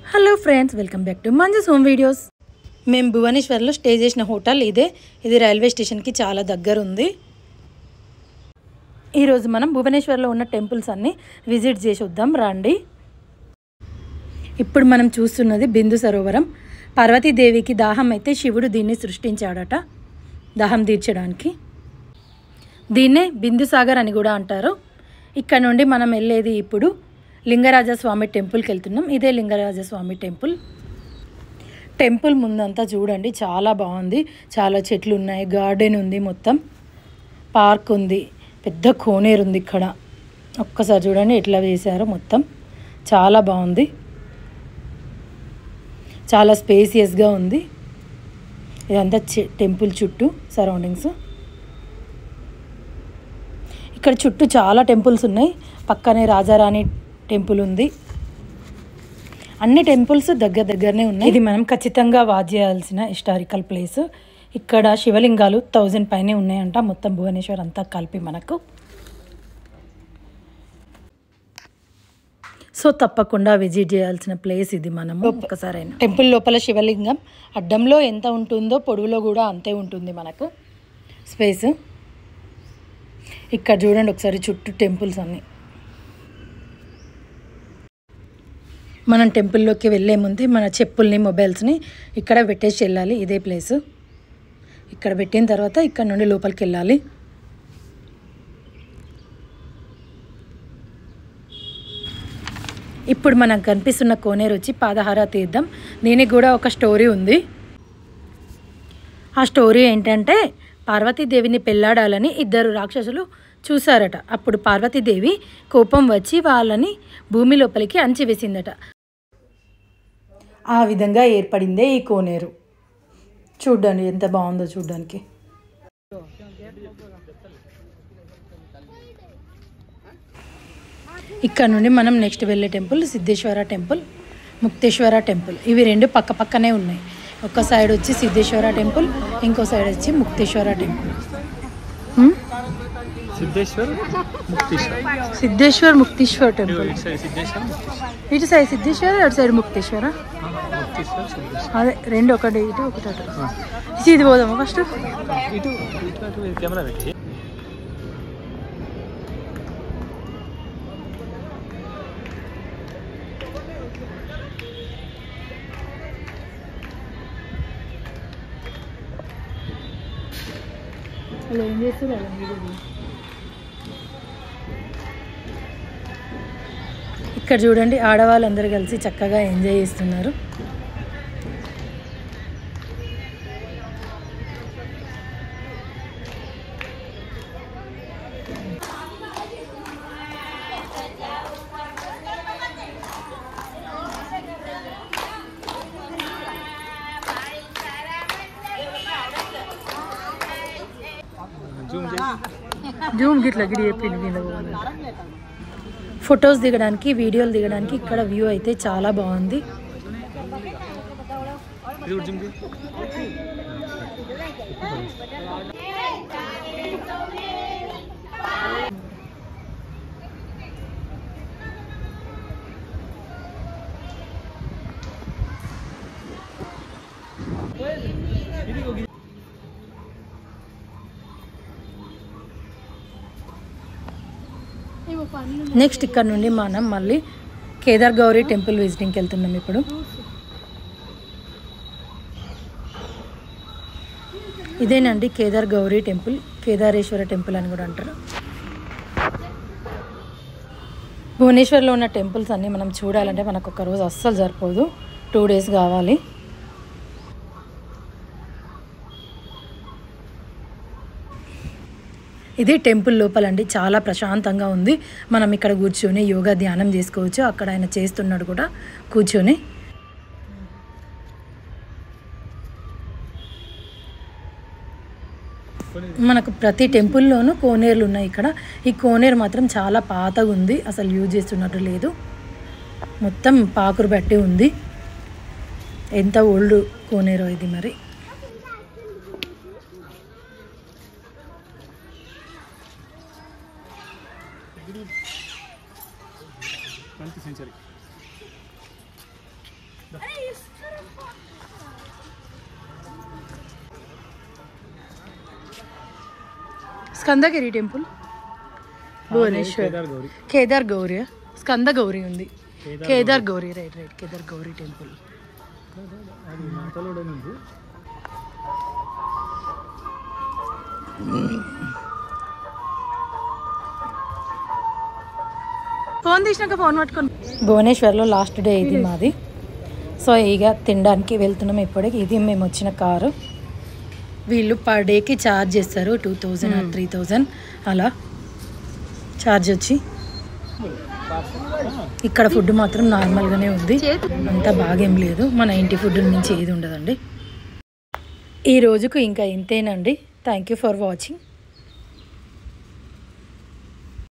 Hello friends welcome back to Manju's home videos మేము భువనేశ్వర్లో stay చేసిన హోటల్ ఇదే ఇది రైల్వే స్టేషన్కి చాలా దగ్గర ఉంది ఈరోజు మనం భువనేశ్వర్లో ఉన్న టెంపుల్స్ అన్నీ విజిట్ చేసి వద్దాం రండి ఇప్పుడు మనం చూస్తున్నది బిందు సరోవరం పార్వతీదేవికి దాహం అయితే శివుడు దీన్ని సృష్టించాడట దాహం తీర్చడానికి దీన్నే బిందుసాగర్ అని కూడా అంటారు ఇక్కడ నుండి మనం వెళ్ళేది ఇప్పుడు లింగరాజస్వామి టెంపుల్కి వెళ్తున్నాం ఇదే లింగరాజస్వామి టెంపుల్ టెంపుల్ ముందంతా చూడండి చాలా బాగుంది చాలా చెట్లు ఉన్నాయి గార్డెన్ ఉంది మొత్తం పార్క్ ఉంది పెద్ద కోనేరు ఉంది ఇక్కడ ఒక్కసారి చూడండి ఎట్లా వేశారో మొత్తం చాలా బాగుంది చాలా స్పేసియస్గా ఉంది ఇదంతా చె- టెంపుల్ చుట్టూ సరౌండింగ్స్ ఇక్కడ చుట్టూ చాలా టెంపుల్స్ ఉన్నాయి పక్కనే రాజారాణి టెంపుల్ ఉంది అన్ని టెంపుల్స్ దగ్గర దగ్గరనే ఉన్నాయి ఇది మనం ఖచ్చితంగా వాచ్ చేయాల్సిన హిస్టారికల్ ప్లేస్ ఇక్కడ శివలింగాలు థౌజండ్ పైనే ఉన్నాయంట మొత్తం భువనేశ్వర్ అంతా కలిపి మనకు సో తప్పకుండా విజిట్ చేయాల్సిన ప్లేస్ ఇది మనము ఒక్కసారైనా టెంపుల్ లోపల శివలింగం అడ్డంలో ఎంత ఉంటుందో పొడవులో కూడా అంతే ఉంటుంది మనకు స్పేస్ ఇక్కడ చూడండి ఒకసారి చుట్టూ టెంపుల్స్ అన్నీ మనం టెంపుల్లోకి వెళ్ళే ముందే మన చెప్పుల్ని మొబైల్స్ని ఇక్కడ పెట్టేసి వెళ్ళాలి ఇదే ప్లేస్ ఇక్కడ పెట్టిన తర్వాత ఇక్కడ నుండి లోపలికి వెళ్ళాలి ఇప్పుడు మనకు కనిపిస్తున్న కోనేరు వచ్చి పాదహార తీర్థం దీనికి కూడా ఒక స్టోరీ ఉంది ఆ స్టోరీ ఏంటంటే పార్వతీదేవిని పెళ్ళాడాలని ఇద్దరు రాక్షసులు చూశారట అప్పుడు పార్వతీదేవి కోపం వచ్చి వాళ్ళని భూమి లోపలికి అంచివేసిందట ఆ విధంగా ఏర్పడిందే ఈ కోనేరు చూడ్డానికి ఎంత బాగుందో చూడ్డానికి ఇక్కడ నుండి మనం నెక్స్ట్ వెళ్ళే temple Siddheshwara temple Mukteshwara temple ఇవి రెండు పక్క పక్కనే ఉన్నాయి ఒక సైడ్ వచ్చి సిద్ధేశ్వర టెంపుల్ ఇంకో సైడ్ వచ్చి Mukteshwara temple hmm? Siddheshwar Mukteshwar Siddheshwar Mukteshwar temple ఇటు సైడ్ సిద్ధేశ్వర్ ఇటు సైడ్ సిద్ధేశ్వర అటు సైడ్ ముక్తేశ్వర ముక్తేశ్వర్ సిద్ధేశ్వర్ అదే రెండు ఒకటి ఇటు ఒకటి అటు ఇది పోదామా ఫస్ట్ ఇటు ఇటు అటు కెమెరా పెట్టి వాళ్ళు ఏం చేస్తున్నారు ఇక్కడ చూడండి ఆడవాళ్ళందరూ కలిసి చక్కగా ఎంజాయ్ చేస్తున్నారు జూమ్ చేసి జూమ్ గిట్ల గిడి చెప్పింది కింద పోవాలి. ఫొటోస్ దిగడానికి వీడియోలు దిగడానికి ఇక్కడ వ్యూ అయితే చాలా బాగుంది ఇది కూడా జూమ్ చేసి నెక్స్ట్ ఇక్కడ నుండి మనం మళ్ళీ కేదార్ గౌరీ టెంపుల్ విజిటింగ్కి వెళ్తున్నాం ఇప్పుడు ఇదేనండి కేదార్ గౌరీ టెంపుల్ కేదారేశ్వర టెంపుల్ అని కూడా అంటారు భువనేశ్వర్లో ఉన్న టెంపుల్స్ అన్నీ మనం చూడాలంటే మనకు ఒక రోజు అస్సలు సరిపోదు టూ డేస్ కావాలి ఇది టెంపుల్ లోపలండి చాలా ప్రశాంతంగా ఉంది మనం ఇక్కడ కూర్చొని యోగా ధ్యానం చేసుకోవచ్చు అక్కడ ఆయన చేస్తున్నాడు కూడా కూర్చొని మనకు ప్రతి టెంపుల్లోనూ కోనేరులు ఉన్నాయి ఇక్కడ ఈ కోనేరు మాత్రం చాలా పాతగా ఉంది అసలు యూజ్ చేస్తున్నట్టు లేదు మొత్తం పాకురు బట్టి ఉంది ఎంత ఓల్డ్ కోనేరో ఇది మరి twenty century Skandagiri temple Bhubaneswar Kedar Gauri Kedar Gauri Skanda Gauri ఉంది Kedar Kedar Gauri right right Kedar Gauri temple అది మాటలోనే ఉంది ఫోన్ తీసినాక ఫోన్ పట్టుకొని భువనేశ్వర్లో లాస్ట్ డే ఇది మాది సో ఇక తినడానికి వెళ్తున్నాం ఇప్పటికి ఇది మేము వచ్చిన కారు వీళ్ళు పర్ డేకి ఛార్జ్ చేస్తారు టూ థౌజండ్ త్రీ థౌజండ్ అలా ఛార్జ్ వచ్చి ఇక్కడ ఫుడ్ మాత్రం నార్మల్గానే ఉంది అంత బాగేం లేదు మన ఇంటి ఫుడ్ నుంచి ఏది ఉండదండి ఈ రోజుకు ఇంకా ఇంతేనండి థ్యాంక్ యూ ఫర్ వాచింగ్